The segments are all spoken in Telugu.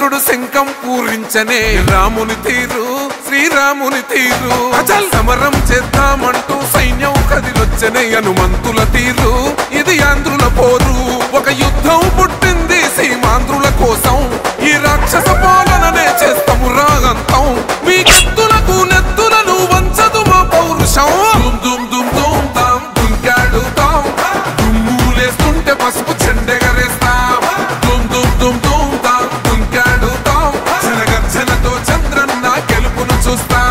శంకరుడు శంఖం పూరించనే రాముని తీరు శ్రీరాముని తీరు అచల్ సమరం చేద్దామంటూ సైన్యం కదిలొచ్చనే హనుమంతుల తీరు ఇది ఆంధ్రుల పోరు ఒక యుద్ధం పుట్టింది సీమాంధ్రుల కోసం ఈ రాక్షస పాలననే చేస్తాము రాగంతం మీ కత్తులకు నెత్తులను వంచదు మా పౌరుషం దుమ్ దుమ్ దుమ్ దుమ్ తాం దుంకాడు తాం దుమ్ములేస్తుంటే పసుపు చెండెగరేస్తాం దుమ్ దుమ్ దుమ్ దుమ్ తాం దుంకాడు తాం జనగర్జనతో చంద్రన్న గెలుపును చూస్తాం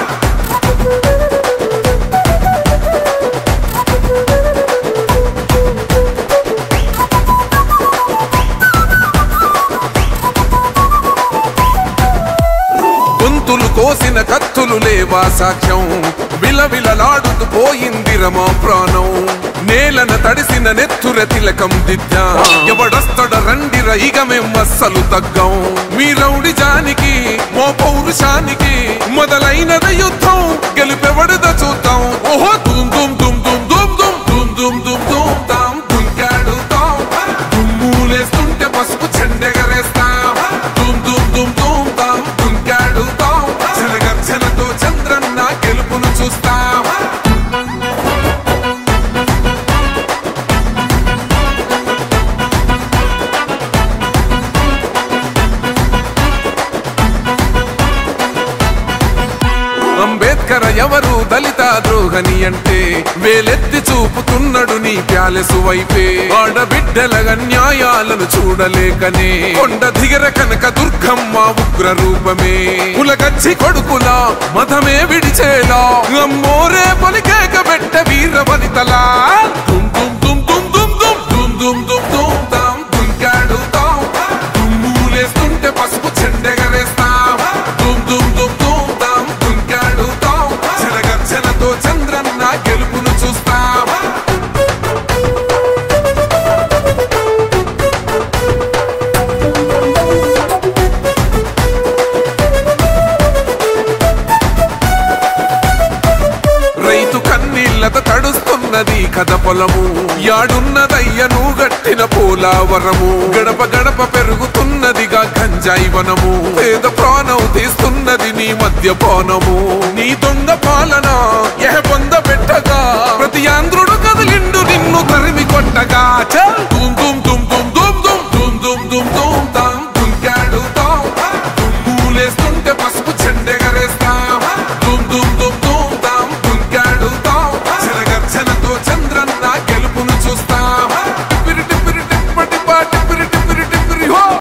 గొంతులు కోసిన కత్తులు లేవా సాక్ష్యం విలవిలలాడుతూ పోయింది రమా ప్రాణం నేలన తడిసిన నెత్తుర తిలకం దిద్దా ఎవడొస్తడ రండిర ఇక మేం అస్సలు తగ్గం మీ రౌడి జానికి మో పౌరుషానికి మొదలైనద యుద్ధం గెలిపెవడద చూద్దాం ఓహో దుమ్ దుమ్ దుమ్ దుమ్ దుమ్ దుమ్ దుమ్ దుమ్ దుమ్ దుమ్ తాం దుంకాడు తాం దుమ్ములేస్తుంటే పసుపు చెండెగరేస్తాం దుమ్ దుమ్ దుమ్ దుమ్ తాం దుంకాడు తాం జనగర్జనతో చంద్రన్న గెలుపును చూస్తాం అంబేద్కర్ ఎవరు దళిత ద్రోహని అంటే వేలెత్తి చూపుతున్నాడు నీ ప్యాలెసు వైపే ఆడబిడ్డల న్యాయాలను చూడలేకనే కొండ దిగర కనక దుర్గమ్మ ఉగ్ర రూపమే కులగచ్చి కొడుకులా మతమే విడిచేలా అమ్మోరే పలికేక పెట్ట వీర వనితలా దుమ్ దుమ్ దుమ్ దుమ్ దుమ్ దుమ్ దుమ్ దుమ్ దుమ్ దుమ్ తాం దుంకాడు తాం దుమ్ములేస్తుంటే పసుపు చెండెగరేస్తాం దుమ్ దుమ్ దుమ్ దుమ్ తాం దుంకాడు తాం జనగర్జనతో చంద్రన్న గెలుపును చూస్తాం రైతు కన్నీళ్లతో తడుస్తున్నది కథ పొలము యాడున్నదయ్యను గట్టిన పోలావరము గడప గడప పెరుగుతున్నదిగా గంజాయి వనము పేద ప్రాణం తీస్తున్నది నీ మద్యపానము నీ దొంగ పాలన ఎహ పొంద పెట్టగా ప్రతి ఆంధ్రుడు కదిలిండు నిన్ను తరిమి కొట్టగా చల్